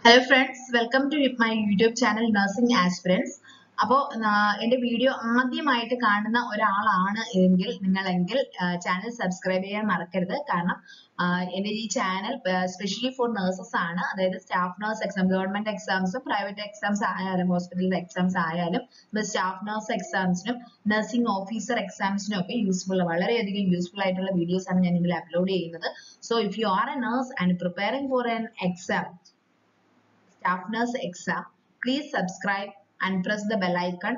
Hello friends welcome to my YouTube channel nursing aspirants അപ്പോൾ എൻ്റെ video ആദ്യമായിട്ട് കാണുന്ന ഒരാളാണ് എങ്കിൽ നിങ്ങളെങ്കിൽ ചാനൽ സബ്സ്ക്രൈബ് ചെയ്യാൻ മറക്കരുത് കാരണം എൻ്റെ ഈ ചാനൽ സ്പെഷ്യലി ഫോർ നഴ്സസ് ആണ് അതായത് സ്റ്റാഫ് നഴ്സ് എക്സാം ഗവൺമെന്റ് എക്സാംസും പ്രൈവറ്റ് എക്സാംസ് ആയാലും ഹോസ്പിറ്റൽ എക്സാംസ് ആയാലും സ്റ്റാഫ് നഴ്സ് എക്സാംസിനും നഴ്സിംഗ് ഓഫീസർ എക്സാംസിനും ഒക്കെ യൂസ്ഫുൾ വളരെയധികം യൂസ്ഫുൾ ആയിട്ടുള്ള വീഡിയോസ് ആണ് ഞാൻ ഇതിൽ അപ്ലോഡ് ചെയ്യുന്നത് so if you are a nurse and preparing for an exam staff nurse exam please subscribe and press the bell icon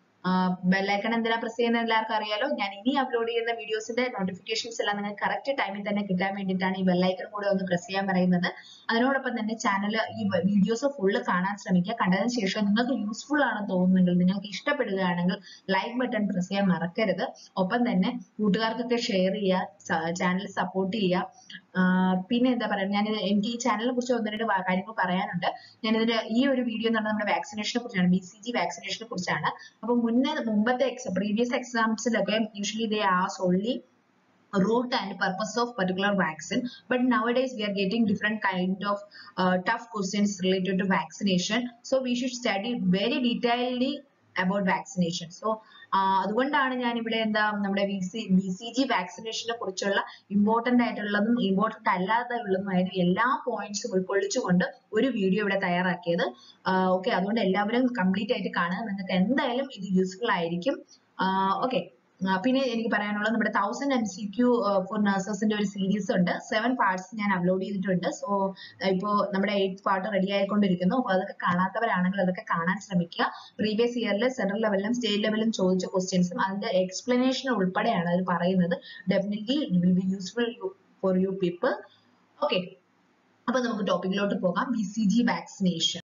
bell icon എന്തിനാ പ്രസ് ചെയ്യുന്നത് എല്ലാവർക്കും അറിയാലോ ഞാൻ ഇനി അപ്ലോഡ് ചെയ്യുന്ന വീഡിയോസിന്റെ നോട്ടിഫിക്കേഷൻസ് എല്ലാം നിങ്ങൾക്ക് കറക്റ്റ് ടൈമിൽ തന്നെ കിട്ടാൻ വേണ്ടിയിട്ടാണ് ഈ ബെൽ ഐക്കൺ കൂടെ ഒന്ന് പ്രസ് ചെയ്യാൻ പറയുന്നത് അതിനോടൊപ്പം തന്നെ ചാനൽ ഈ വീഡിയോസ് ഫുള്ള് കാണാൻ ശ്രമിക്കുക കണ്ടതിന് ശേഷം നിങ്ങൾക്ക് യൂസ്ഫുൾ ആണെന്ന് തോന്നുന്നെങ്കിൽ നിങ്ങൾക്ക് ഇഷ്ടപ്പെടുകയാണെങ്കിൽ ലൈക്ക് ബട്ടൺ പ്രസ് ചെയ്യാൻ മറക്കരുത് ഒപ്പം തന്നെ കൂട്ടുകാർക്കൊക്കെ ഷെയർ ചെയ്യുക ചാനൽ സപ്പോർട്ട് ചെയ്യുക പിന്നെ എന്താ പറയുക ഞാൻ എനിക്ക് ഈ ചാനലിനെ കുറിച്ച് ഒന്ന് രണ്ട് കാര്യങ്ങൾ പറയാനുണ്ട് ഞാനിതിന്റെ ഈ ഒരു വീഡിയോ എന്ന് പറഞ്ഞാൽ നമ്മുടെ വാക്സിനേഷനെ കുറിച്ചാണ് ബി സി ജി വാക്സിനേഷനെ കുറിച്ചാണ് അപ്പൊ മുന്നേ മുമ്പത്തെ പ്രീവിയസ് എക്സാംസിലൊക്കെ usually they ask only route and purpose of particular vaccine but nowadays we are getting different kind of uh, tough questions related to vaccination so we should study very detailedly about vaccination so അതുകൊണ്ടാണ് ഞാൻ ഇവിടെ എന്താ നമ്മുടെ B C B C G വാക്സിനേഷനെ കുറിച്ചുള്ള important ആയിട്ടുള്ളതും important അല്ലാതെ ഉള്ളതുമായ എല്ലാ പോയിന്റ്സും ഉൾക്കൊള്ളിച്ചുകൊണ്ട് ഒരു വീഡിയോ ഇവിടെ തയ്യാറാക്കിയത് ഓക്കെ അതുകൊണ്ട് എല്ലാവരും കംപ്ലീറ്റ് ആയിട്ട് കാണുക നിങ്ങൾക്ക് എന്തായാലും ഇത് യൂസ്ഫുൾ ആയിരിക്കും ഓക്കെ പിന്നെ എനിക്ക് പറയാനുള്ളത് നമ്മുടെ thousand M C Q for നഴ്സസിന്റെ ഒരു സീരീസ് ഉണ്ട് സെവൻ പാർട്സ് ഞാൻ അപ്ലോഡ് ചെയ്തിട്ടുണ്ട് സോ ഇപ്പോ നമ്മുടെ എയ്ത്ത് പാർട്ട് റെഡി ആയിക്കൊണ്ടിരിക്കുന്നു അപ്പോൾ അതൊക്കെ കാണാത്തവരാണെങ്കിൽ അതൊക്കെ കാണാൻ ശ്രമിക്കുക പ്രീവിയസ് ഇയറിൽ സെൻട്രൽ ലെവലിലും സ്റ്റേറ്റ് ലെവലിലും ചോദിച്ച ക്വസ്റ്റ്യൻസും അതിന്റെ എക്സ്പ്ലനേഷൻ ഉൾപ്പെടെയാണ് അതിൽ പറയുന്നത് definitely it will be useful for you people okay അപ്പൊ നമുക്ക് ടോപ്പിക്കിലോട്ട് പോകാം B C G vaccination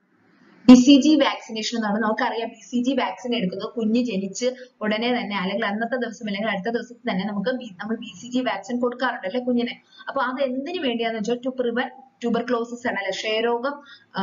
B C G vaccination എന്ന് പറഞ്ഞാൽ നമുക്കറിയാം ബി സി ജി വാക്സിൻ എടുക്കുന്നത് കുഞ്ഞ് ജനിച്ച് ഉടനെ തന്നെ അല്ലെങ്കിൽ അന്നത്തെ ദിവസം അല്ലെങ്കിൽ അടുത്ത ദിവസത്തിൽ തന്നെ നമുക്ക് നമ്മൾ ബി സി ജി വാക്സിൻ കൊടുക്കാറുണ്ട് അല്ലെ കുഞ്ഞിനെ അപ്പൊ അത് എന്തിനു വേണ്ടിയാന്ന് വെച്ചാൽ ടു പ്രിവെന്റ് ട്യൂബർക്ലോസിസ് ആണ് അല്ലെ ക്ഷയരോഗം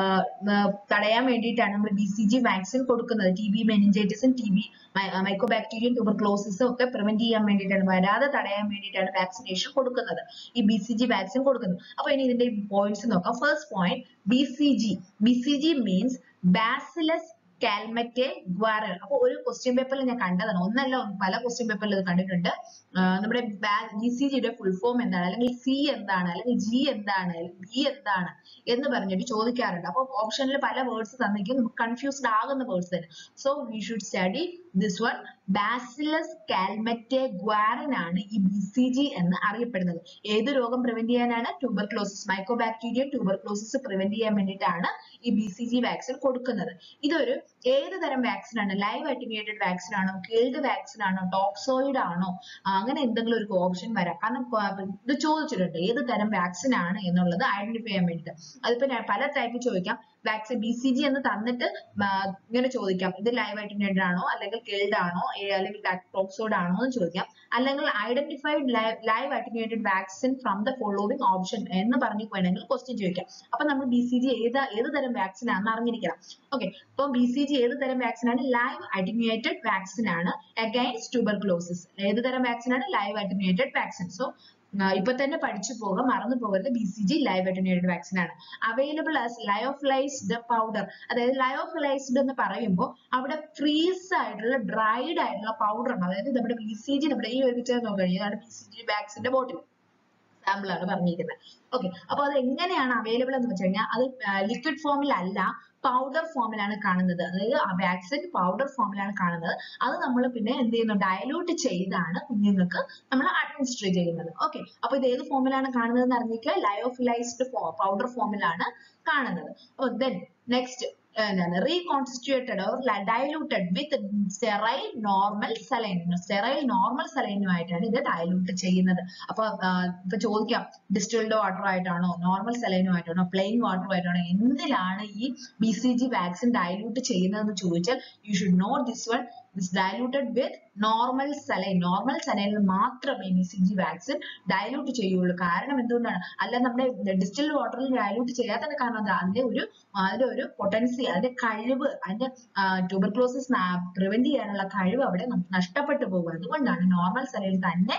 തടയാൻ വേണ്ടിയിട്ടാണ് നമ്മൾ ബി സി ജി വാക്സിൻ കൊടുക്കുന്നത് ടി ബി മെനിഞ്ചൈറ്റിസും ടി ബി മൈക്കോബാക്ടീരിയം ട്യൂബർക്ലോസിസും ഒക്കെ പ്രിവെന്റ് ചെയ്യാൻ വേണ്ടിയിട്ടാണ് വരാതെ തടയാൻ വേണ്ടിയിട്ടാണ് വാക്സിനേഷൻ കൊടുക്കുന്നത് ഈ ബി സി ജി വാക്സിൻ കൊടുക്കുന്നത് അപ്പൊ ഇനി ഇതിന്റെ പോയിന്റ്സ് നോക്കാം first point B C G B C G means bacillus Calmette Guerin അപ്പൊ ഒരു ക്വസ്റ്റ്യൻ പേപ്പറിൽ ഞാൻ കണ്ടതാണ് ഒന്നല്ല പല ക്വസ്റ്റ്യൻ പേപ്പറിൽ ഇത് കണ്ടിട്ടുണ്ട് നമ്മുടെ ബി സി ജിയുടെ ഫുൾ ഫോം എന്താണ് അല്ലെങ്കിൽ സി എന്താണ് അല്ലെങ്കിൽ ജി എന്താണ് ബി എന്താണ് എന്ന് പറഞ്ഞിട്ട് ചോദിക്കാറുണ്ട് അപ്പൊ ഓപ്ഷനിൽ പല വേർഡ്സ് തന്നിരിക്കും നമുക്ക് കൺഫ്യൂസ്ഡ് ആകുന്ന വേർഡ്സ് തന്നെ so we should study this one bacillus Calmette Guerin ആണ് ഈ ബി സി ജി എന്ന് അറിയപ്പെടുന്നത് ഏത് രോഗം പ്രിവെന്റ് ചെയ്യാനാണ് ട്യൂബർക്ലോസിസ് മൈക്കോബാക്ടീരിയം ട്യൂബർക്ലോസിസ് പ്രിവെന്റ് ചെയ്യാൻ വേണ്ടിയിട്ടാണ് ഈ ബി സി ജി വാക്സിൻ കൊടുക്കുന്നത് ഇതൊരു ഏത് തരം വാക്സിൻ ആണ് ലൈവ് അറ്റിന്യൂട്ടഡ് വാക്സിൻ ആണോ കിൽഡ് വാക്സിൻ ആണോ ടോക്സോയിഡ് ആണോ അങ്ങനെ എന്തെങ്കിലും ഒരു ഓപ്ഷൻ വരാം കാരണം ഇത് ചോദിച്ചിട്ടുണ്ട് ഏത് തരം വാക്സിൻ ആണ് എന്നുള്ളത് ഐഡന്റിഫൈ ചെയ്യാൻ വേണ്ടിയിട്ട് അതിപ്പോ പല ടൈപ്പ് ചോദിക്കാം വാക്സിൻ ബി സി ജി എന്ന് തന്നിട്ട് ഇങ്ങനെ ചോദിക്കാം ഇത് ലൈവ് അറ്റിന്യൂട്ടഡ് ആണോ അല്ലെങ്കിൽ കിൽഡ് ആണോ അല്ലെങ്കിൽ ടോക്സോയിഡ് ആണോ എന്ന് ചോദിക്കാം അല്ലെങ്കിൽ identified live attenuated vaccine from the following option എന്ന് പറഞ്ഞു വേണമെങ്കിൽ ക്വസ്റ്റ്യൻ ചോദിക്കാം അപ്പൊ നമ്മൾ ബി സി ജി ഏത് ഏത് തരം വാക്സിൻ ആണെന്ന് അറിഞ്ഞിരിക്കണം ഓക്കെ അപ്പൊ ബി സി ജി ഏത് തരം വാക്സിൻ ആണ് ലൈവ് അറ്റിന്യൂട്ടഡ് വാക്സിൻ ആണ് അഗൈൻസ്റ്റ് ട്യൂബർക്ലോസിസ് ഏത് തരം വാക്സിൻ ആണ് ലൈവ് അറ്റിന്യൂട്ടഡ് വാക്സിൻ സോ ഇപ്പൊ തന്നെ പഠിച്ചു പോകാം മറന്നു പോകരുത് B C G live attenuated vaccine ആണ് അവൈലബിൾ ആസ് ലയോഫിലൈസ്ഡ് പൗഡർ അതായത് ലയോഫിലൈസ്ഡ് എന്ന് പറയുമ്പോൾ അവിടെ ഫ്രീസ് ആയിട്ടുള്ള ഡ്രൈഡ് ആയിട്ടുള്ള പൗഡർ ആണ് അതായത് നമ്മുടെ ബി സി ജി നമ്മുടെ ഈ ഒരു പിക്ചർ നോക്കുകയാണെങ്കിൽ ഇതാണ് ബി സി ജി വാക്സിന്റെ ബോട്ടിൽ സാമ്പിൾ ആണ് പറഞ്ഞിരിക്കുന്നത് ഓക്കെ അപ്പൊ അത് എങ്ങനെയാണ് അവൈലബിൾ എന്ന് വെച്ച് കഴിഞ്ഞാൽ അത് ലിക്വിഡ് ഫോമിൽ അല്ല പൗഡർ ഫോമിലാണ് കാണുന്നത് അതായത് ആ വാക്സിൻ പൗഡർ ഫോമിലാണ് കാണുന്നത് അത് നമ്മൾ പിന്നെ എന്ത് ചെയ്യുന്നു ഡയലൂട്ട് ചെയ്താണ് കുഞ്ഞുങ്ങൾക്ക് നമ്മൾ അഡ്മിനിസ്റ്റർ ചെയ്യുന്നത് ഓക്കെ അപ്പൊ ഇത് ഏത് ഫോമിലാണ് കാണുന്നത് എന്ന് അറിഞ്ഞിരിക്കുക ലയോഫിലൈസ്ഡ് പൗഡർ ഫോമിലാണ് കാണുന്നത് ഓ ദെൻ നെക്സ്റ്റ് എന്താണ് reconstituted or diluted with sterile normal saline sterile normal സലൈനുമായിട്ടാണ് ഇത് ഡയലൂട്ട് ചെയ്യുന്നത് അപ്പൊ ഇപ്പൊ ചോദിക്കാം ഡിസ്റ്റിൽഡ് വാട്ടർ ആയിട്ടാണോ നോർമൽ സലൈനുമായിട്ടാണോ പ്ലെയിൻ വാട്ടർ ആയിട്ടാണോ എന്തിലാണ് ഈ B C G vaccine dilute ചെയ്യുന്നതെന്ന് ചോദിച്ചാൽ you should note this one is diluted with normal saline normal saline മാത്രമേ B C G vaccine dilute ചെയ്യുള്ളൂ കാരണം എന്തുകൊണ്ടാണ് അല്ല നമ്മുടെ ഡിസ്റ്റിൽ വാട്ടറിൽ ഡയലൂട്ട് ചെയ്യാത്ത കാരണം എന്താ അതിന്റെ ഒരു അതിന്റെ ഒരു പൊട്ടൻസി അതിന്റെ കഴിവ് അതിന്റെ ട്യൂബർക്ലോസിസ് പ്രിവെന്റ് ചെയ്യാനുള്ള കഴിവ് അവിടെ നഷ്ടപ്പെട്ടു പോകും അതുകൊണ്ടാണ് നോർമൽ സലൈൻ തന്നെ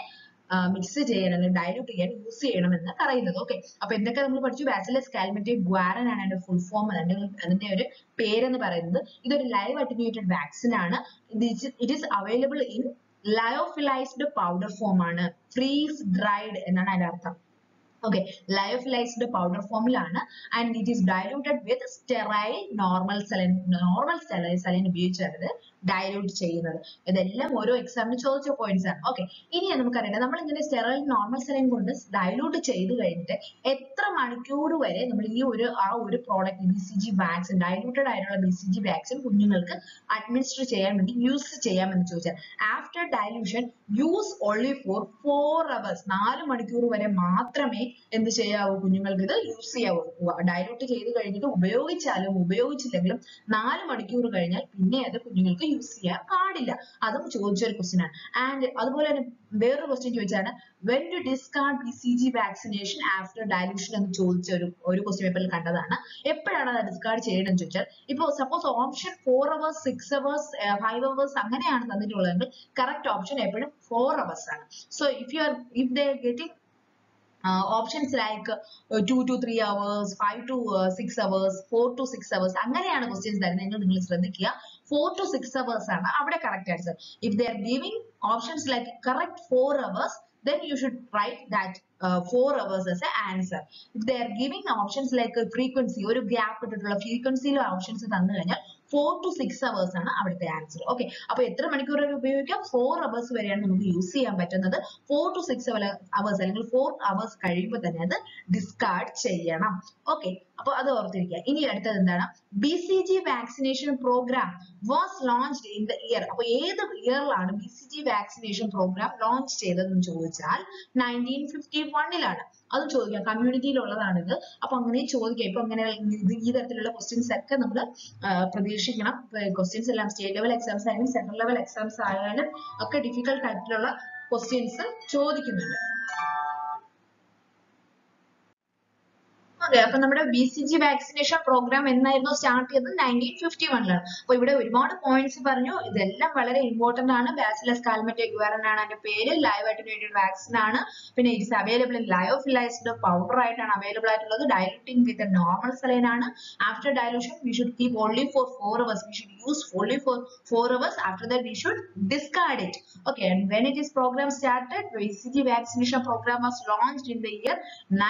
മിക്സ് ചെയ്യാൻ അല്ലെങ്കിൽ ഡയലൂട്ട് ചെയ്യാൻ യൂസ് ചെയ്യണമെന്ന് പറയുന്നത് ഓക്കെ അപ്പൊ എന്തൊക്കെ നമ്മൾ പഠിച്ചു ബാസിലസ് കാൽമറ്റി ഗ്വാരൻ ആണ് അതിന്റെ ഫുൾ ഫോം അല്ലെങ്കിൽ അതിന്റെ ഒരു പേരെന്ന് പറയുന്നത് ഇതൊരു ലൈവ് അറ്റന്യൂറ്റഡ് വാക്സിൻ ആണ് it is available in lyophilized powder form ആണ് ഫ്രീസ് ഡ്രൈഡ് എന്നാണ് അതിന്റെ അർത്ഥം ഓക്കെ ലയോഫിലൈസ്ഡ് പൗഡർ ഫോമിലാണ് and it is diluted with sterile normal saline normal saline ഉപയോഗിച്ചാണ് ഡയലൂട്ട് ചെയ്യുന്നത് ഇതെല്ലാം ഓരോ എക്സാമിന് ചോദിച്ച പോയിന്റ്സ് ആണ് ഓക്കെ ഇനി നമുക്കറിയാം നമ്മൾ ഇങ്ങനെ സ്റ്റെറൈൽ നോർമൽ സെലൈൻ കൊണ്ട് ഡയലൂട്ട് ചെയ്ത് കഴിഞ്ഞിട്ട് എത്ര മണിക്കൂർ വരെ നമ്മൾ ഈ ഒരു ആ ഒരു product B C G vaccine diluted ആയിട്ടുള്ള ബി സി ജി വാക്സിൻ കുഞ്ഞുങ്ങൾക്ക് അഡ്മിനിസ്റ്റർ ചെയ്യാൻ വേണ്ടി യൂസ് ചെയ്യാമെന്ന് ചോദിച്ചാൽ after dilution use only for four hours നാല് മണിക്കൂർ വരെ മാത്രമേ എന്ത് ചെയ്യാവൂ കുഞ്ഞുങ്ങൾക്ക് ഇത് യൂസ് ചെയ്യാവൂ ഡയലൂട്ട് ചെയ്ത് കഴിഞ്ഞിട്ട് ഉപയോഗിച്ചാലും ഉപയോഗിച്ചില്ലെങ്കിലും നാല് മണിക്കൂർ കഴിഞ്ഞാൽ പിന്നെ അത് കുഞ്ഞുങ്ങൾക്ക് യൂസ് ചെയ്യാൻ പാടില്ല അതും ചോദിച്ചൊരു ക്വസ്റ്റ്യൻ ആണ് ആൻഡ് അതുപോലെ തന്നെ വേറൊരു ക്വസ്റ്റ്യൻ ചോദിച്ചാണ് when to discard B C G vaccination after dilution എന്ന് ചോദിച്ച ഒരു ഒരു ക്വസ്റ്റ്യൻ പേപ്പറിൽ കണ്ടതാണ് എപ്പോഴാണ് അത് ഡിസ്കാർഡ് ചെയ്യണമെന്ന് ചോദിച്ചാൽ ഇപ്പോൾ suppose option four hours six hours five hours അങ്ങനെയാണ് തന്നിട്ടുള്ളതെങ്കിൽ കറക്റ്റ് ഓപ്ഷൻ എപ്പോഴും ഫോർ അവേഴ്സ് ആണ് so if you are if they getting uh, options like uh, 2 to 3 hours 5 to uh, 6 hours 4 to 6 hours അങ്ങനെയാണ് questions തരുന്നത് നിങ്ങൾ നിങ്ങൾ ശ്രദ്ധിക്കുക 4 to 6 hours ആണ് അവിടെ correct answer if they are giving options like correct 4 hours then you should write that uh, 4 hours as an answer if they are giving options like a frequency ഒരു gap ഇട്ടിട്ടുള്ള ഫ്രീക്വൻസിയിലും options തന്നു കഴിഞ്ഞാൽ four to six hours ആണ് അവിടുത്തെ answer okay അപ്പൊ എത്ര മണിക്കൂർ വരെ ഉപയോഗിക്കാം ഫോർ അവേഴ്സ് വരെയാണ് നമുക്ക് യൂസ് ചെയ്യാൻ പറ്റുന്നത് ഫോർ ടു സിക്സ് അവേഴ്സ് അല്ലെങ്കിൽ ഫോർ അവേഴ്സ് കഴിയുമ്പോൾ തന്നെ അത് ഡിസ്കാർഡ് ചെയ്യണം ഓക്കെ അപ്പൊ അത് ഓർത്തിരിക്കുക ഇനി അടുത്തത് എന്താണ് B C G vaccination programme was launched in the year അപ്പൊ ഏത് ഇയറിലാണ് B C G vaccination programme launch ചെയ്തതെന്ന് ചോദിച്ചാൽ നയൻറ്റീൻ ഫിഫ്റ്റി വണ്ണിലാണ് അത് ചോദിക്കാം കമ്മ്യൂണിറ്റിയിലുള്ളതാണിത് അപ്പൊ അങ്ങനെ ചോദിക്കാം ഇപ്പൊ അങ്ങനെ ഇത് ഈ തരത്തിലുള്ള ക്വസ്റ്റ്യൻസ് ഒക്കെ നമ്മൾ പ്രതീക്ഷിക്കണം ക്വസ്റ്റ്യൻസ് എല്ലാം സ്റ്റേറ്റ് ലെവൽ എക്സാംസ് ആയാലും സെൻട്രൽ ലെവൽ എക്സാംസ് ആയാലും ഒക്കെ ഡിഫിക്കൽട്ട് ആയിട്ടുള്ള ക്വസ്റ്റ്യൻസ് ചോദിക്കുന്നുണ്ട് അതെ അപ്പൊ നമ്മുടെ B C G vaccination programme എന്നായിരുന്നു സ്റ്റാർട്ട് ചെയ്തത് നയൻറ്റീൻ ഫിഫ്റ്റി വണ്ണിലാണ് അപ്പൊ ഇവിടെ ഒരുപാട് പോയിന്റ്സ് പറഞ്ഞു ഇതെല്ലാം വളരെ ഇമ്പോർട്ടന്റ് ആണ് ബാസിലസ് കാൽമറ്റി ഗ്വറൻ ആണ് അതിന്റെ പേര് ലൈവ് ആയിട്ട് വാക്സിൻ ആണ് പിന്നെ it's available in lyophilized powder ആയിട്ടാണ് അവൈലബിൾ ആയിട്ടുള്ളത് ഡയലൂട്ടിംഗ് വിത്ത് നോർമൽ സലൈൻ ആണ് after dilution we should keep only for four hours we should use only for four hours after that we should discard it okay and when it is programme started BCG vaccination program was launched in the year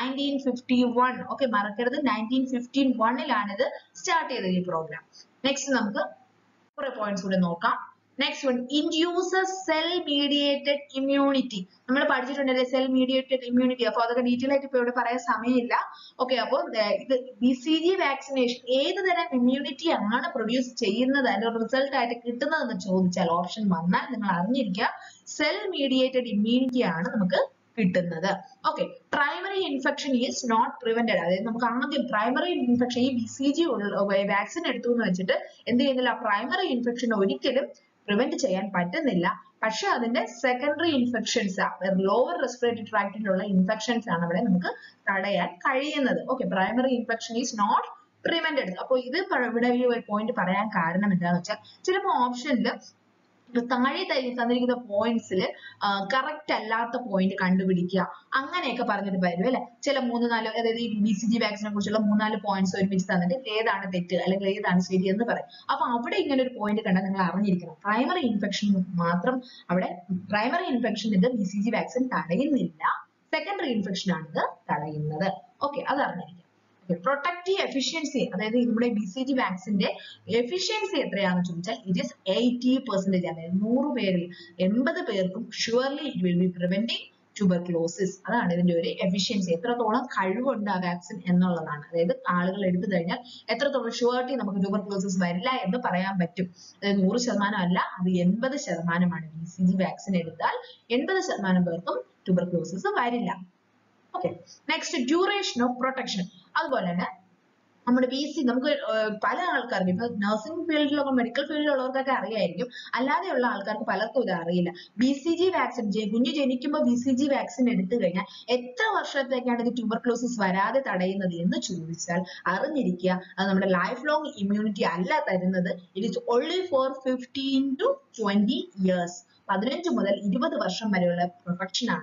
1951 okay മറക്കരുത് nineteen fifteen വണ്ണിലാണ് ഇത് start ചെയ്തത് ഈ programme next നമുക്ക് കുറെ points കൂടെ നോക്കാം next one induces cell mediated immunity നമ്മൾ പഠിച്ചിട്ടുണ്ടല്ലേ സെൽ മീഡിയേറ്റഡ് ഇമ്മ്യൂണിറ്റി അപ്പൊ അതൊക്കെ ഡീറ്റെയിൽ ആയിട്ട് ഇപ്പൊ ഇവിടെ പറയാൻ സമയമില്ല ഓക്കെ അപ്പോൾ ഇത് ബി സി ജി വാക്സിനേഷൻ ഏത് തരം ഇമ്മ്യൂണിറ്റി ആണ് പ്രൊഡ്യൂസ് ചെയ്യുന്നത് അതിന്റെ റിസൾട്ട് ആയിട്ട് കിട്ടുന്നതെന്ന് ചോദിച്ചാൽ ഓപ്ഷൻ വന്നാൽ നിങ്ങൾ അറിഞ്ഞിരിക്കുക സെൽ മീഡിയേറ്റഡ് ഇമ്മ്യൂണിറ്റി ആണ് നമുക്ക് കിട്ടുന്നത് okay primary infection is not prevented അതായത് നമുക്ക് ആദ്യം പ്രൈമറി ഇൻഫെക്ഷൻ ഈ ബി സി ജി വാക്സിൻ എടുത്തു എന്ന് വെച്ചിട്ട് എന്ത് ചെയ്യുന്നില്ല പ്രൈമറി ഇൻഫെക്ഷൻ ഒരിക്കലും പ്രിവെന്റ് ചെയ്യാൻ പറ്റുന്നില്ല പക്ഷെ അതിന്റെ സെക്കൻഡറി ഇൻഫെക്ഷൻസ് ലോവർ റെസ്പിറേറ്ററി ട്രാക്റ്റിലുള്ള ഇൻഫെക്ഷൻസ് ആണ് അവിടെ നമുക്ക് തടയാൻ കഴിയുന്നത് okay primary infection is not prevented അപ്പൊ ഇത് ഇവിടെ ഈ ഒരു പോയിന്റ് പറയാൻ കാരണം എന്താണെന്ന് വെച്ചാൽ ചിലപ്പോൾ ഓപ്ഷനിൽ താഴെ തന്നിരിക്കുന്ന പോയിന്റ്സിൽ കറക്റ്റ് അല്ലാത്ത പോയിന്റ് കണ്ടുപിടിക്കുക അങ്ങനെയൊക്കെ പറഞ്ഞിട്ട് വരും അല്ലെ ചില മൂന്ന് നാല് അതായത് ഈ ബി സി ജി വാക്സിനെ കുറിച്ചുള്ള മൂന്നാല് പോയിന്റ്സ് ഒരുമിച്ച് തന്നിട്ട് ഏതാണ് തെറ്റ് അല്ലെങ്കിൽ ഏതാണ് ശരി എന്ന് പറയും അപ്പൊ അവിടെ ഇങ്ങനെ ഒരു പോയിന്റ് കണ്ടാൽ നിങ്ങൾ അറിഞ്ഞിരിക്കണം പ്രൈമറി ഇൻഫെക്ഷൻ മാത്രം അവിടെ പ്രൈമറി ഇൻഫെക്ഷൻ ഇത് ബി സി ജി വാക്സിൻ തടയുന്നില്ല സെക്കൻഡറി ഇൻഫെക്ഷൻ ആണ് ഇത് തടയുന്നത് ഓക്കെ അത് അറിഞ്ഞിരിക്കണം പ്രൊട്ടക്റ്റീവ് എഫിഷ്യൻസി അതായത് നമ്മുടെ ബി സി ജി വാക്സിന്റെ എഫിഷ്യൻസി എത്രയാണെന്ന് ചോദിച്ചാൽ ഇറ്റ് ഇസ് എയ്റ്റി പെർസെന്റേജ് അതായത് നൂറ് പേരിൽ എൺപത് പേർക്കും surely it will be preventing tuberculosis അതാണ് ഇതിന്റെ ഒരു എഫിഷ്യൻസി എത്രത്തോളം കഴിവുണ്ട് ആ വാക്സിൻ എന്നുള്ളതാണ് അതായത് ആളുകൾ എടുത്തു കഴിഞ്ഞാൽ എത്രത്തോളം ഷുവർട്ടി നമുക്ക് ട്യൂബർക്ലോസിസ് വരില്ല എന്ന് പറയാൻ പറ്റും അതായത് നൂറ് ശതമാനം അല്ല അത് എൺപത് ശതമാനമാണ് ബി സി ജി വാക്സിൻ എടുത്താൽ എൺപത് ശതമാനം പേർക്കും ട്യൂബർക്ലോസിസ് വരില്ല okay next duration of protection അതുപോലെ തന്നെ നമ്മുടെ ബി സി നമുക്ക് പല ആൾക്കാർക്കും ഇപ്പൊ നഴ്സിംഗ് ഫീൽഡിലൊക്കെ മെഡിക്കൽ ഫീൽഡിലുള്ളവർക്കൊക്കെ അറിയായിരിക്കും അല്ലാതെയുള്ള ആൾക്കാർക്ക് പലർക്കും ഇത് അറിയില്ല ബി സി ജി വാക്സിൻ കുഞ്ഞ് ജനിക്കുമ്പോൾ ബി സി ജി വാക്സിൻ എടുത്തു കഴിഞ്ഞാൽ എത്ര വർഷത്തേക്കാണ് ഇത് ട്യൂബർക്ലോസിസ് വരാതെ തടയുന്നത് എന്ന് ചോദിച്ചാൽ അറിഞ്ഞിരിക്കുക അത് നമ്മുടെ ലൈഫ് ലോങ് ഇമ്മ്യൂണിറ്റി അല്ല തരുന്നത് it is only for fifteen to twenty years പതിനഞ്ച് മുതൽ ഇരുപത് വർഷം വരെയുള്ള പ്രൊട്ടക്ഷൻ ആണ്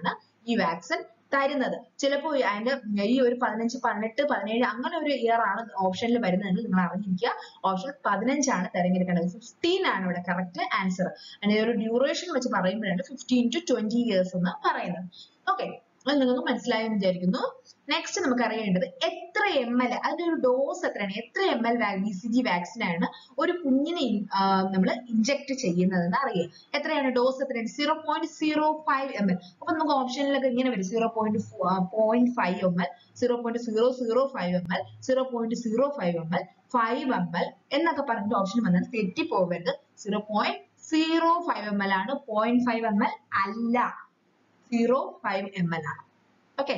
ഈ വാക്സിൻ തരുന്നത് ചിലപ്പോൾ അതിന്റെ ഈ ഒരു പതിനഞ്ച് പതിനെട്ട് പതിനേഴ് അങ്ങനെ ഒരു ഇയർ ആണ് ഓപ്ഷനിൽ വരുന്നതെങ്കിൽ നിങ്ങൾ അറിഞ്ഞിരിക്കുക ഓപ്ഷൻ പതിനഞ്ചാണ് തിരഞ്ഞെടുക്കേണ്ടത് ഫിഫ്റ്റീൻ ആണ് ഇവിടെ കറക്റ്റ് ആൻസർ അതിന്റെ ഒരു ഡ്യൂറേഷൻ വെച്ച് പറയുമ്പോഴാണ് ഫിഫ്റ്റീൻ ടു ട്വന്റി ഇയേഴ്സ് എന്ന് പറയുന്നത് ഓക്കെ അത് നിങ്ങൾക്ക് മനസ്സിലായെന്ന് വിചാരിക്കുന്നു നെക്സ്റ്റ് നമുക്ക് അറിയേണ്ടത് എത്ര എം എൽ അതിന്റെ ഒരു ഡോസ് എത്രയാണ് എത്ര M L B C G vaccine ആണ് ഒരു കുഞ്ഞിനെ നമ്മൾ ഇഞ്ചെക്ട് ചെയ്യുന്നതെന്ന് അറിയാം എത്രയാണ് ഡോസ് എത്രയാണ് zero point zero five M L അപ്പൊ നമുക്ക് ഓപ്ഷനിലൊക്കെ ഇങ്ങനെ വരും zero point point five M L zero point zero zero five M L zero point zero five M L five M L എന്നൊക്കെ പറഞ്ഞിട്ട് ഓപ്ഷൻ വന്നാൽ തെറ്റിപ്പോകരുത് zero point zero five M L ആണ് പോയിന്റ് ഫൈവ് എം എൽ അല്ല zero five M L ആണ് okay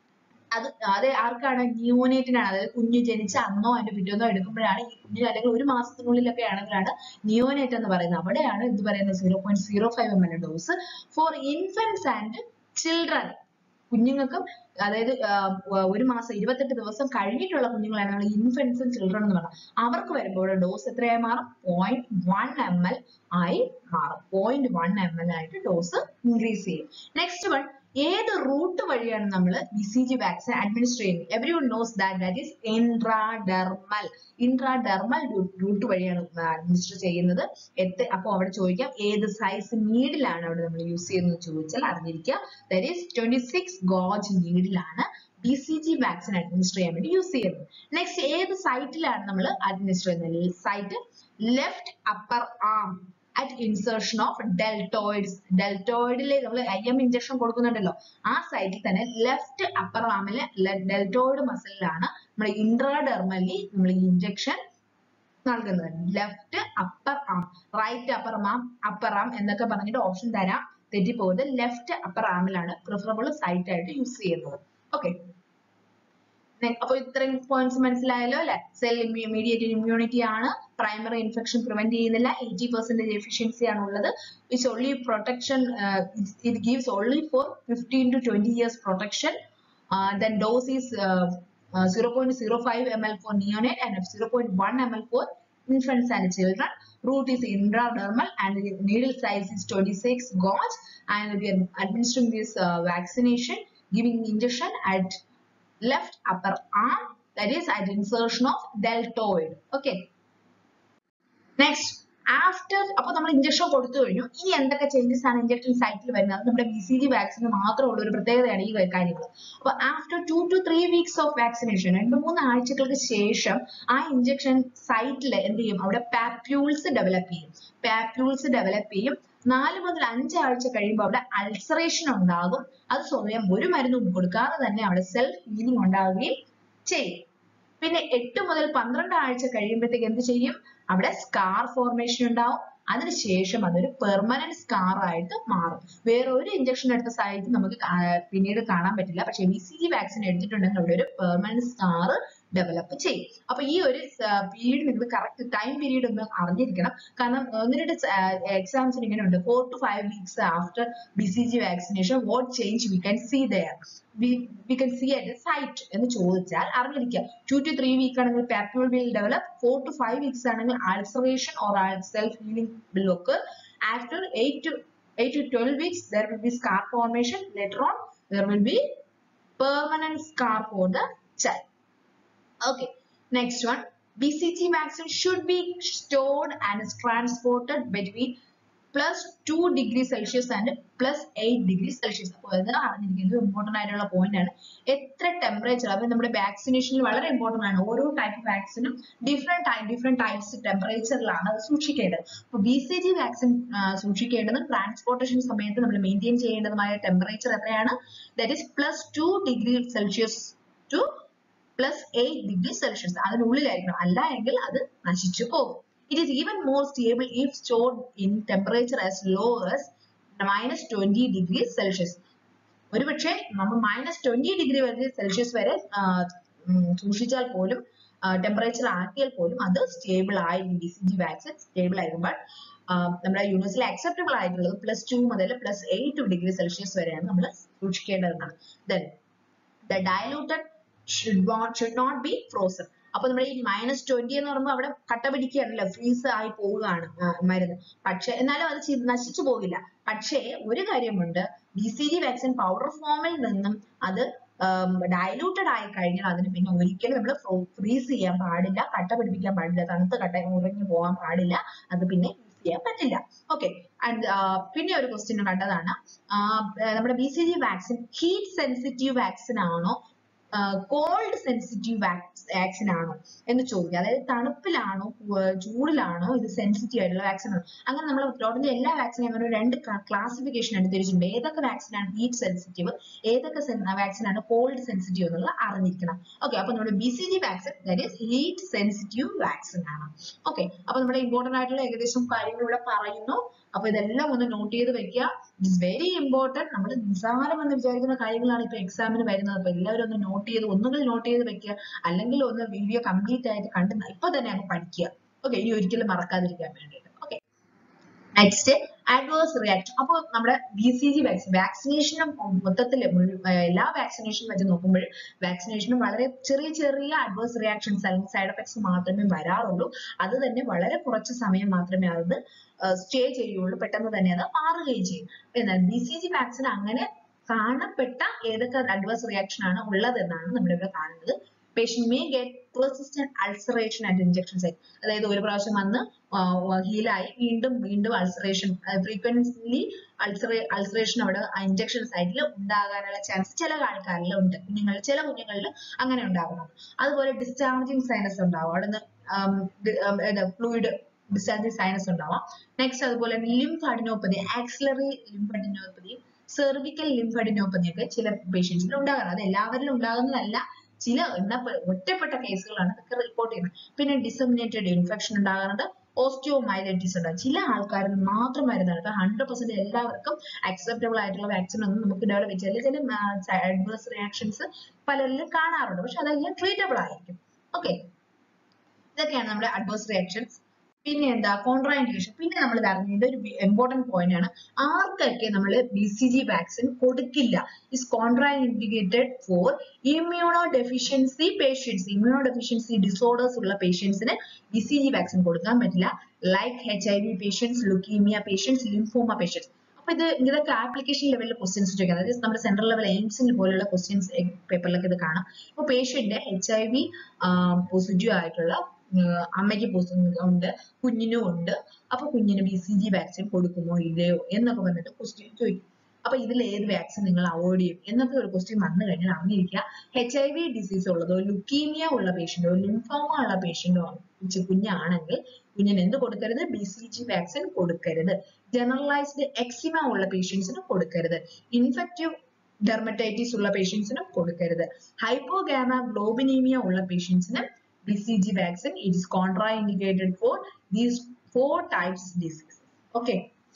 അത് അത് ആർക്കാണ് നിയോനേറ്റിനാണ് അതായത് കുഞ്ഞ് ജനിച്ച അന്നോ അതിന്റെ പിറ്റേന്നോ എടുക്കുമ്പോഴാണ് ഈ കുഞ്ഞിന് അല്ലെങ്കിൽ ഒരു മാസത്തിനുള്ളിലൊക്കെ ആണെങ്കിലാണ് നിയോനേറ്റ് എന്ന് പറയുന്നത് അവിടെയാണ് ഇത് പറയുന്നത് zero point zero five M L dose for infants and children കുഞ്ഞുങ്ങൾക്കും അതായത് ഒരു മാസം ഇരുപത്തെട്ട് ദിവസം കഴിഞ്ഞിട്ടുള്ള കുഞ്ഞുങ്ങളാണ് നമ്മൾ ഇൻഫൻസും ചിൽഡ്രൻ എന്ന് പറഞ്ഞാൽ അവർക്ക് വരുമ്പോൾ ഡോസ് എത്രയായി മാറും പോയിന്റ് വൺ എം എൽ ആയി മാറും പോയിന്റ് വൺ എം എൽ ആയിട്ട് ഡോസ് ഇൻക്രീസ് ചെയ്യും നെക്സ്റ്റ് വൺ ഏത് റൂട്ട് വഴിയാണ് നമ്മൾ B C G vaccine administer ചെയ്യുന്നത് everyone knows that that is intradermal intradermal route വഴിയാണ് അഡ്മിനിസ്റ്റർ ചെയ്യുന്നത് എത്ത് അപ്പൊ അവിടെ ചോദിക്കാം ഏത് സൈസ് നീഡിലാണ് അവിടെ നമ്മൾ യൂസ് ചെയ്യുന്നത് ചോദിച്ചാൽ അറിഞ്ഞിരിക്കുക that is twenty six gauge നീഡിലാണ് B C G vaccine administer ചെയ്യാൻ വേണ്ടി യൂസ് ചെയ്യുന്നത് നെക്സ്റ്റ് ഏത് സൈറ്റിലാണ് നമ്മൾ അഡ്മിനിസ്റ്റർ ചെയ്യുന്നത് site left upper arm at insertion of deltoids ഡെൽറ്റോയിഡിലെ നമ്മൾ ഐ എം ഇഞ്ചക്ഷൻ കൊടുക്കുന്നുണ്ടല്ലോ ആ സൈറ്റിൽ തന്നെ ലെഫ്റ്റ് അപ്പർ ആമിലെ ഡെൽറ്റോയിഡ് മസിലിലാണ് നമ്മൾ ഇൻട്രാഡെർമലി നമ്മൾ ഈ ഇഞ്ചക്ഷൻ നൽകുന്നത് left upper arm right upper arm upper arm എന്നൊക്കെ പറഞ്ഞിട്ട് ഓപ്ഷൻ തരാം തെറ്റിപ്പോകുന്നത് ലെഫ്റ്റ് അപ്പർ ആമിലാണ് പ്രിഫറബിൾ സൈറ്റ് ആയിട്ട് യൂസ് ചെയ്യുന്നത് ഓക്കെ അപ്പൊ ഇത്രയും പോയിന്റ്സ് മനസ്സിലായല്ലോ അല്ലെ സെൽ മീഡിയേറ്റഡ് ഇമ്മ്യൂണിറ്റി ആണ് പ്രൈമറി ഇൻഫെക്ഷൻ പ്രിവെന്റ് ചെയ്യുന്നില്ല എയ്റ്റി പെർസെന്റേജ് എഫിഷ്യൻസി ആണ് ഉള്ളത് it's only protection it gives only for fifteen to twenty years protection then dose is zero point zero five M L for neonate and zero point one M L for infants and children. Route is intradermal and the needle size is 26 gauge and we are administering this uh, vaccination giving injection at left upper arm that is at insertion of deltoid. Okay. Next, after അപ്പൊ നമ്മൾ injection കൊടുത്തു കഴിഞ്ഞു ഇനി എന്തൊക്കെ changes ആണ് injection സൈറ്റിൽ വരുന്നത് അത് നമ്മുടെ ബി സി ജി വാക്സിന് മാത്രമുള്ള ഒരു പ്രത്യേകതയാണ് ഈ കാര്യങ്ങൾ അപ്പൊ after two to three weeks of vaccination രണ്ട് മൂന്ന് ആഴ്ചകൾക്ക് ശേഷം ആ ഇഞ്ചക്ഷൻ സൈറ്റിൽ എന്ത് ചെയ്യും അവിടെ പാപ്യൂൾസ് ഡെവലപ്പ് ചെയ്യും പാപ്യൂൾസ് ഡെവലപ്പ് ചെയ്യും നാല് മുതൽ അഞ്ച് ആഴ്ച കഴിയുമ്പോൾ അവിടെ അൾസറേഷൻ ഉണ്ടാകും അത് സ്വയം ഒരു മരുന്നും കൊടുക്കാതെ തന്നെ അവിടെ സെൽഫ് ഹീലിംഗ് ഉണ്ടാവുകയും ചെയ്യും പിന്നെ എട്ട് മുതൽ പന്ത്രണ്ട് ആഴ്ച കഴിയുമ്പോഴത്തേക്ക് എന്ത് ചെയ്യും അവിടെ സ്കാർ ഫോർമേഷൻ ഉണ്ടാവും അതിനുശേഷം അതൊരു പെർമനന്റ് സ്കാർ ആയിട്ട് മാറും വേറെ ഒരു ഇഞ്ചക്ഷൻ എടുത്ത സൈറ്റ് നമുക്ക് പിന്നീട് കാണാൻ പറ്റില്ല പക്ഷെ ബി സി ജി വാക്സിൻ എടുത്തിട്ടുണ്ടെങ്കിൽ അവിടെ ഒരു പെർമനന്റ് സ്കാർ ഡെവലപ്പ് ചെയ്യും അപ്പൊ ഈ ഒരു പീരീഡ് നിങ്ങൾ കറക്റ്റ് ടൈം പീരീഡ് ഒന്ന് അറിഞ്ഞിരിക്കണം കാരണം ഒന്ന് രണ്ട് എക്സാംസിന് ഇങ്ങനെ ഉണ്ട് four to five weeks after B C G vaccination what change we can see there we can see at site എന്ന് ചോദിച്ചാൽ അറിഞ്ഞിരിക്കുക ടു ടു ത്രീ വീക്ക് ആണെങ്കിൽ papule will develop four to five weeks ആണെങ്കിൽ ulceration or self healing will ഒക്കെ after eight to eight to twelve weeks there will be scar formation later on there will be permanent scar for the child okay next one bcg vaccine should be stored and is transported between plus two degree Celsius and plus eight degree Celsius അപ്പോൾ ഇത് അറിഞ്ഞിരിക്കുന്നത് important ആയിട്ടുള്ള point ആണ് എത്ര temperature അത് നമ്മുടെ വാക്സിനേഷനിൽ വളരെ important ആണ് ഓരോ ടൈപ്പ് വാക്സിനും ഡിഫറെന്റ് ടൈം ഡിഫറെന്റ് ടൈപ്സ് ടെമ്പറേച്ചറിലാണ് അത് സൂക്ഷിക്കേണ്ടത് അപ്പോൾ ബി സി ജി വാക്സിൻ സൂക്ഷിക്കേണ്ടത് ട്രാൻസ്പോർട്ടേഷൻ സമയത്ത് നമ്മൾ മെയിൻറ്റെയിൻ ചെയ്യേണ്ടതുമായ ടെമ്പറേച്ചർ എത്രയാണ് that is plus two degree Celsius to plus eight degree Celsius അതിനുള്ളിലായിരിക്കണം അല്ല എങ്കിൽ അത് നശിച്ചു പോകും It is even more stable if stored in temperature as low as minus 20 degrees Celsius. ഒരുപക്ഷെ നമ്മൾ മൈനസ് ട്വന്റി ഡിഗ്രി വരെ സെൽഷ്യസ് വരെ സൂക്ഷിച്ചാൽ പോലും ടെമ്പറേച്ചർ ആക്കിയാൽ പോലും അത് സ്റ്റേബിൾ ആയിരിക്കും B C G vaccine stable ആയിരിക്കുമ്പോൾ നമ്മുടെ യൂണിവേഴ്സിൽ അക്സെപ്റ്റബിൾ ആയിട്ടുള്ളത് പ്ലസ് ടു മുതൽ പ്ലസ് എയ്റ്റ് ഡിഗ്രി സെൽഷ്യസ് വരെയാണ് നമ്മൾ സൂക്ഷിക്കേണ്ടതെന്നാണ് then the diluted should should not be frozen അപ്പൊ നമ്മുടെ ഈ മൈനസ് ട്വന്റി എന്ന് പറയുമ്പോൾ അവിടെ കട്ട പിടിക്കുകയാണല്ലോ ഫ്രീസ് ആയി പോവുകയാണ് ആ, മരുന്ന് പക്ഷെ എന്നാലും അത് ചി- നശിച്ചു പോകില്ല പക്ഷേ ഒരു കാര്യമുണ്ട് B C G vaccine powder ഫോമിൽ നിന്നും അത് ഡയലൂട്ടഡ് ആയി കഴിഞ്ഞാൽ അതിന് പിന്നെ ഒരിക്കലും നമ്മൾ ഫ്രീസ് ചെയ്യാൻ പാടില്ല കട്ട പിടിപ്പിക്കാൻ പാടില്ല തണുത്ത കട്ട ഉറങ്ങി പോകാൻ പാടില്ല അത് പിന്നെ യൂസ് ചെയ്യാൻ പറ്റില്ല ഓക്കെ ആൻഡ് പിന്നെ ഒരു ക്വസ്റ്റ്യൻ കണ്ടതാണ് ആ, നമ്മുടെ B C G vaccine heat sensitive vaccine ആണോ കോൾഡ് സെൻസിറ്റീവ് വാക്സിൻ ആണോ എന്ന് ചോദിക്കുക അതായത് തണുപ്പിലാണോ ഏർ ചൂടിലാണോ ഇത് സെൻസിറ്റീവ് ആയിട്ടുള്ള വാക്സിൻ ആണോ അങ്ങനെ നമ്മൾ ടോട്ടലി എല്ലാ വാക്സിനും അങ്ങനെ രണ്ട് ക്ലാസിഫിക്കേഷൻ ആയിട്ട് തിരിച്ചിട്ടുണ്ട് ഏതൊക്കെ വാക്സിൻ ആണ് ഹീറ്റ് സെൻസിറ്റീവ് ഏതൊക്കെ വാക്സിൻ ആണ് കോൾഡ് സെൻസിറ്റീവ് എന്നുള്ളത് അറിഞ്ഞിരിക്കണം ഓക്കെ അപ്പൊ നമ്മുടെ B C G vaccine that is heat sensitive vaccine ആണ് ഓക്കെ അപ്പൊ നമ്മുടെ ഇമ്പോർട്ടന്റ് ആയിട്ടുള്ള ഏകദേശം കാര്യങ്ങൾ ഇവിടെ പറയുന്നു അപ്പൊ ഇതെല്ലാം ഒന്ന് നോട്ട് ചെയ്ത് വെക്കുക ഇറ്റ്സ് വെരി ഇമ്പോർട്ടന്റ് നമ്മൾ നിസ്സാരം എന്ന് വിചാരിക്കുന്ന കാര്യങ്ങളാണ് ഇപ്പൊ എക്സാമിന് വരുന്നത് അപ്പൊ എല്ലാവരും ഒന്ന് നോട്ട് ചെയ്ത് ഒന്നുകിൽ നോട്ട് ചെയ്ത് വെക്കുക അല്ലെങ്കിൽ ഒന്ന് വീഡിയോ കംപ്ലീറ്റ് ആയിട്ട് കണ്ട് ഇപ്പൊ തന്നെ അങ്ങ് പഠിക്കുക ഓക്കെ ഇനി ഒരിക്കലും മറക്കാതിരിക്കാൻ വേണ്ടിയിട്ട് ഓക്കെ നെക്സ്റ്റ് അഡ്വേഴ്സ് റിയാക്ഷൻ അപ്പോൾ നമ്മുടെ ബി സി ജി വാക്സിൻ വാക്സിനേഷനും മൊത്തത്തിൽ എല്ലാ വാക്സിനേഷൻ വെച്ച് നോക്കുമ്പോൾ വാക്സിനേഷനും വളരെ ചെറിയ ചെറിയ അഡ്വേഴ്സ് റിയാക്ഷൻസ് അല്ലെങ്കിൽ സൈഡ് എഫക്ട്സ് മാത്രമേ വരാറുള്ളൂ അത് തന്നെ വളരെ കുറച്ച് സമയം മാത്രമേ അത് സ്റ്റേ ചെയ്യുള്ളൂ പെട്ടെന്ന് തന്നെ അത് മാറുകയും ചെയ്യും എന്നാൽ ബി സി ജി വാക്സിൻ അങ്ങനെ കാണപ്പെട്ട ഏതൊക്കെ അഡ്വേഴ്സ് റിയാക്ഷൻ ആണ് ഉള്ളതെന്നാണ് നമ്മളിവിടെ കാണുന്നത് patient may get persistent ulceration at injection site അതായത് ഒരു പ്രാവശ്യം വന്ന് ഹീലായി വീണ്ടും വീണ്ടും അൾസറേഷൻ ഫ്രീക്വൻസിലി അൾസറേ അൾസറേഷൻ അവിടെ ഇഞ്ചക്ഷൻ സൈറ്റിൽ ഉണ്ടാകാനുള്ള ചാൻസ് ചില ആൾക്കാരിൽ ഉണ്ട് കുഞ്ഞുങ്ങളിൽ ചില കുഞ്ഞുങ്ങളിൽ അങ്ങനെ ഉണ്ടാകുന്നുണ്ട് അതുപോലെ ഡിസ്ചാർജിങ് സൈനസ് ഉണ്ടാവും അവിടെ നിന്ന് ഫ്ലൂയിഡ് ഡിസ്ചാർജിങ് സൈനസ് ഉണ്ടാവാം നെക്സ്റ്റ് അതുപോലെ ലിംഫ് അഡിനോപ്പതി ആക്സിലറി ലിംഫ് അഡിനോപ്പതിയും സെർവിക്കൽ ലിംഫ് അഡിനോപ്പതിയും ഒക്കെ ചില പേഷ്യൻസിൽ ഉണ്ടാകാറുണ്ട് അത് എല്ലാവരിലും ഉണ്ടാകുന്നതല്ല ചില എണ്ണ ഒറ്റപ്പെട്ട കേസുകളാണ് ഇതൊക്കെ റിപ്പോർട്ട് ചെയ്യുന്നത് പിന്നെ ഡിസമിനേറ്റഡ് ഇൻഫെക്ഷൻ ഉണ്ടാകാറുണ്ട് ഓസ്റ്റിയോമൈലൈറ്റിസ് ഉണ്ടാകും ചില ആൾക്കാരിൽ മാത്രം വരുന്നതാണ് ഇപ്പൊ ഹൺഡ്രഡ് പെർസെന്റ് എല്ലാവർക്കും അക്സെപ്റ്റബിൾ ആയിട്ടുള്ള വാക്സിൻ ഒന്നും നമുക്ക് ഡെവലപ്പ് ചില ചില അഡ്വേഴ്സ് റിയാക്ഷൻസ് പലരിലും കാണാറുണ്ട് പക്ഷെ അതെല്ലാം ട്രീറ്റബിൾ ആയിരിക്കും ഓക്കെ ഇതൊക്കെയാണ് നമ്മുടെ അഡ്വേഴ്സ് റിയാക്ഷൻസ് പിന്നെ എന്താ കോൺട്രാ ഇൻഡിക്കേഷൻ പിന്നെ നമ്മൾ ഇത് അറിഞ്ഞത് ഒരു ഇമ്പോർട്ടന്റ് പോയിന്റ് ആണ് ആർക്കൊക്കെ നമ്മൾ ബി സി ജി വാക്സിൻ കൊടുക്കില്ല is contraindicated for immunodeficiency patients immunodeficiency disorders ഉള്ള പേഷ്യൻസിന് ബി സി ജി വാക്സിൻ കൊടുക്കാൻ പറ്റില്ല like H I V patients leukaemia patients lymphoma patients അപ്പൊ ഇത് ഇതൊക്കെ ആപ്ലിക്കേഷൻ ലെവലിൽ ക്വസ്റ്റ്യൻസ് ചോദിക്കുന്നത് അതായത് നമ്മുടെ സെൻട്രൽ ലെവൽ എയിംസിൽ പോലുള്ള ക്വസ്റ്റ്യൻസ് പേപ്പറിലൊക്കെ ഇത് കാണാം ഇപ്പൊ patient H I V positive ആയിട്ടുള്ള ആഹ് അമ്മയ്ക്ക് പോസിറ്റീവ് ഉണ്ട് കുഞ്ഞിനും ഉണ്ട് അപ്പൊ കുഞ്ഞിന് ബി സി ജി വാക്സിൻ കൊടുക്കുമോ ഇല്ലയോ എന്നൊക്കെ വന്നിട്ട് ക്വസ്റ്റ്യൻ ചോദിക്കും അപ്പൊ ഇതിൽ ഏത് വാക്സിൻ നിങ്ങൾ അവോയ്ഡ് ചെയ്യും എന്നൊക്കെ ഒരു ക്വസ്റ്റ്യൻ വന്നു കഴിഞ്ഞാൽ അറിഞ്ഞിരിക്കുക എച്ച് ഐ വി ഡിസീസ് ഉള്ളതോ ലുക്കീമിയ ഉള്ള പേഷ്യന്റോ ലിംഫോമ ഉള്ള പേഷ്യന്റോ കുഞ്ഞാണെങ്കിൽ കുഞ്ഞിന് എന്ത് കൊടുക്കരുത് ബി സി ജി വാക്സിൻ കൊടുക്കരുത് ജനറലൈസ്ഡ് എക്സിമ ഉള്ള പേഷ്യൻസിന് കൊടുക്കരുത് ഇൻഫെക്റ്റീവ് ഡെർമറ്റൈറ്റിസ് ഉള്ള പേഷ്യൻസിനും കൊടുക്കരുത് ഹൈപ്പോഗാമ ഗ്ലോബിനീമിയ ഉള്ള പേഷ്യൻസിന് BCG vaccine it is contraindicated for these four types diseases okay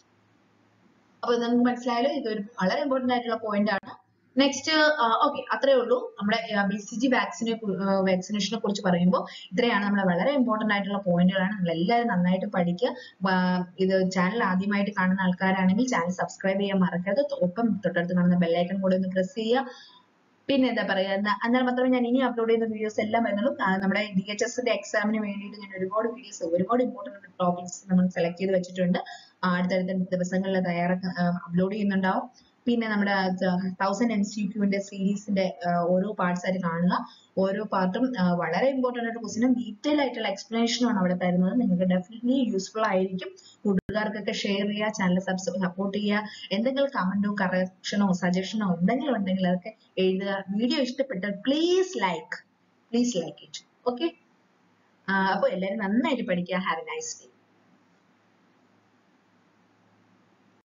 അപ്പൊ നിങ്ങൾക്ക് മനസ്സിലായാലോ ഇതൊരു വളരെ ഇമ്പോർട്ടന്റ് ആയിട്ടുള്ള പോയിന്റ് ആണ് നെക്സ്റ്റ് ഓക്കെ അത്രേ ഉള്ളൂ നമ്മുടെ ബി സി ജി വാക്സിനെ വാക്സിനേഷനെ കുറിച്ച് പറയുമ്പോൾ ഇത്രയാണ് നമ്മുടെ വളരെ ഇമ്പോർട്ടന്റ് ആയിട്ടുള്ള പോയിന്റുകളാണ് നിങ്ങൾ എല്ലാവരും നന്നായിട്ട് പഠിക്കുക വ- ഇത് ചാനൽ ആദ്യമായിട്ട് കാണുന്ന ആൾക്കാരാണെങ്കിൽ ചാനൽ സബ്സ്ക്രൈബ് ചെയ്യാൻ മറക്കരുത് ഒപ്പം തൊട്ടടുത്ത് കാണുന്ന ബെല്ലൈക്കൺ കൂടെ ഒന്ന് പ്രസ് ചെയ്യുക പിന്നെ എന്താ പറയാ എന്നാ- എന്നാൽ മാത്രമേ ഞാൻ ഇനി അപ്ലോഡ് ചെയ്യുന്ന വീഡിയോസ് എല്ലാം വരുന്നുള്ളൂ ആ, നമ്മുടെ ഡി എച്ച് എസിന്റെ എക്സാമിന് വേണ്ടിയിട്ട് ഞാൻ ഒരുപാട് വീഡിയോസ് ഒരുപാട് ഇമ്പോർട്ടന്റ് ടോപ്പിക്സ് നമ്മൾ സെലക്ട് ചെയ്ത് വെച്ചിട്ടുണ്ട് ആ, അടുത്തടുത്ത ദിവസങ്ങളിൽ തയ്യാറാക്ക അപ്ലോഡ് ചെയ്യുന്നുണ്ടാവും പിന്നെ നമ്മുടെ തൗസൻഡ് എം സി ക്യൂവിന്റെ സീരീസിന്റെ ഓരോ പാർട്സ് ആയിട്ട് കാണുക ഓരോ പാർട്ടും വളരെ ഇമ്പോർട്ടന്റ് ആയിട്ട് ക്വസ്റ്റിനും ഡീറ്റെയിൽ ആയിട്ടുള്ള എക്സ്പ്ലനേഷനും ആണ് അവിടെ തരുന്നത് നിങ്ങൾക്ക് ഡെഫിനറ്റ്ലി യൂസ്ഫുൾ ആയിരിക്കും കൂട്ടുകാർക്കൊക്കെ ഷെയർ ചെയ്യുക ചാനൽ സപ്പോർട്ട് ചെയ്യുക എന്തെങ്കിലും കമന്റോ കറക്ഷനോ സജഷനോ എന്തെങ്കിലും ഉണ്ടെങ്കിൽ അതൊക്കെ എഴുതുക വീഡിയോ ഇഷ്ടപ്പെട്ടാൽ please like please like it okay അപ്പോൾ എല്ലാവരും നന്നായിട്ട് പഠിക്കുക ഹാവ് എ നൈസ് ഡേ